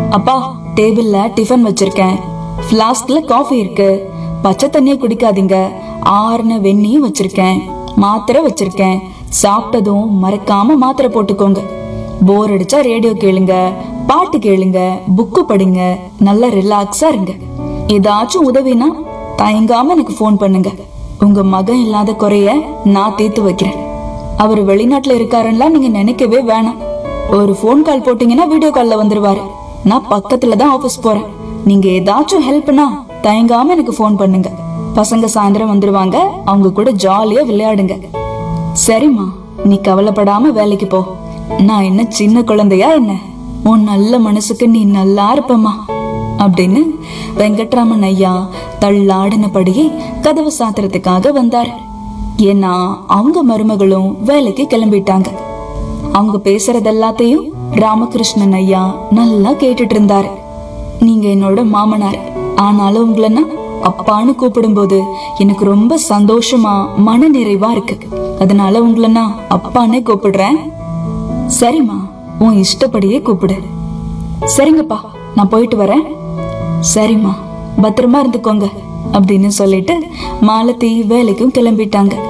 அப்பா டேபிள்ல டிஃபன் வச்சிருக்கேன் ஃப்ளாஸ்க்ல காஃபி இருக்கு பச்சை தண்ணியை குடிக்காதீங்க ஆறுன வெந்நியும் வச்சிருக்கேன் மாத்திரை வச்சிருக்கேன் சாப்பிட்டதும் மறக்காம மாத்திரை போட்டுக்கோங்க போர் அடிச்சா ரேடியோ கேளுங்க பாட்டு கேளுங்க புக்கு படிங்க நல்லா ரிலாக்ஸா இருங்க ஏதாச்சும் உதவினா தயங்காம எனக்கு ஃபோன் பண்ணுங்க உங்க மகன் இல்லாத குறைய நான் தீர்த்து வைக்கிறேன் அவர் வெளிநாட்டுல இருக்காருன்னா நீங்க நினைக்கவே வேணாம் ஒரு ஃபோன் கால் போட்டீங்கன்னா வீடியோ கால்ல வந்துருவாரு நான் பக்கத்துல தான் ஆபீஸ் போறேன் நீங்க ஏதாச்சும் ஹெல்ப்னா தயங்காம எனக்கு ஃபோன் பண்ணுங்க பசங்க சாயந்தரம் வந்துருவாங்க அவங்க கூட ஜாலியா விளையாடுங்க சரிம்மா நீ கவலைப்படாம வேலைக்கு போ நான் என்ன சின்ன குழந்தையா என்ன உன் நல்ல மனசுக்கு நீ நல்லா இருப்பம்மா அப்படின்னு வெங்கட்ராமன் ஐயா தள்ளாடினபடியே கதவு சாத்துறதுக்காக வந்தார் ஏன்னா அவங்க மருமகளும் வேலைக்கு கிளம்பிட்டாங்க அவங்க பேசுறது எல்லாத்தையும் ராமகிருஷ்ணன் ஐயா நல்லா கேட்டுட்டு இருந்தாரு நீங்க என்னோட மாமனார் ஆனாலும் உங்களை நான் அப்பான்னு கூப்பிடும்போது எனக்கு ரொம்ப சந்தோஷமா மன நிறைவா இருக்கு அதனால உங்களை நான் அப்பானே கூப்பிடுறேன் சரிம்மா உன் இஷ்டப்படியே கூப்பிடு சரிங்கப்பா நான் போயிட்டு வரேன் சரிம்மா பத்திரமா இருந்துக்கோங்க அப்படின்னு சொல்லிட்டு மாலதி வேலைக்கும் கிளம்பிட்டாங்க